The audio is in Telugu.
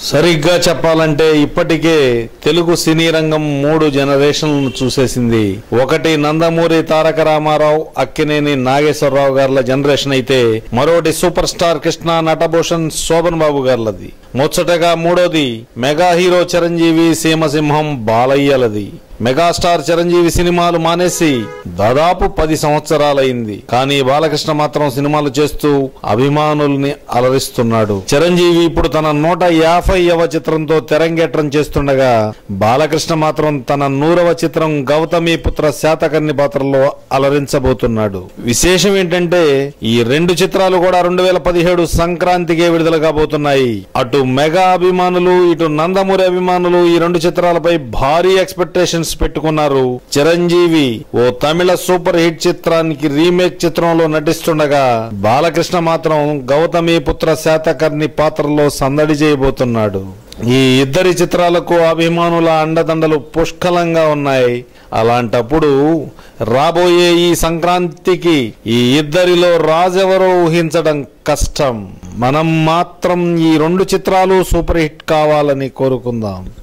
సరిగ్గా చెప్పాలంటే ఇప్పటికే తెలుగు సినీ రంగం మూడు జనరేషన్లను చూసేసింది ఒకటి నందమూరి తారక రామారావు అక్కినేని నాగేశ్వరరావు గారుల జనరేషన్ అయితే మరోటి సూపర్ స్టార్ కృష్ణ నటభూషణ్ శోభన్ బాబు గారులది ముచ్చటగా మూడోది మెగా హీరో చిరంజీవి సీమసింహం బాలయ్యలది మెగాస్టార్ చిరంజీవి సినిమాలు మానేసి దాదాపు పది సంవత్సరాలైంది కానీ బాలకృష్ణ మాత్రం సినిమాలు చేస్తూ అభిమానుల్ని అలరిస్తున్నాడు చిరంజీవి ఇప్పుడు తన నూట యాభైవ చిత్రంతో తెరంగేట్రం చేస్తుండగా బాలకృష్ణ మాత్రం తన నూరవ చిత్రం గౌతమి పుత్ర శాతకర్ణి పాత్రలో అలరించబోతున్నాడు విశేషం ఏంటంటే ఈ రెండు చిత్రాలు కూడా రెండు వేల పదిహేడు సంక్రాంతికే విడుదల కాబోతున్నాయి అటు మెగా అభిమానులు ఇటు నందమూరి అభిమానులు ఈ రెండు చిత్రాలపై భారీ ఎక్స్పెక్టేషన్స్ పెట్టుకున్నారు చిరంజీవి ఓ తమిళ సూపర్ హిట్ చిత్రానికి రీమేక్ చిత్రంలో నటిస్తుండగా బాలకృష్ణ మాత్రం గౌతమి పుత్ర శాతకర్ణి పాత్రలో సందడి చేయబోతున్నాడు ఈ ఇద్దరి చిత్రాలకు అభిమానుల అండదండలు పుష్కలంగా ఉన్నాయి అలాంటప్పుడు రాబోయే ఈ సంక్రాంతికి ఈ ఇద్దరిలో రాజెవరో ఊహించడం కష్టం మనం మాత్రం ఈ రెండు చిత్రాలు సూపర్ హిట్ కావాలని కోరుకుందాం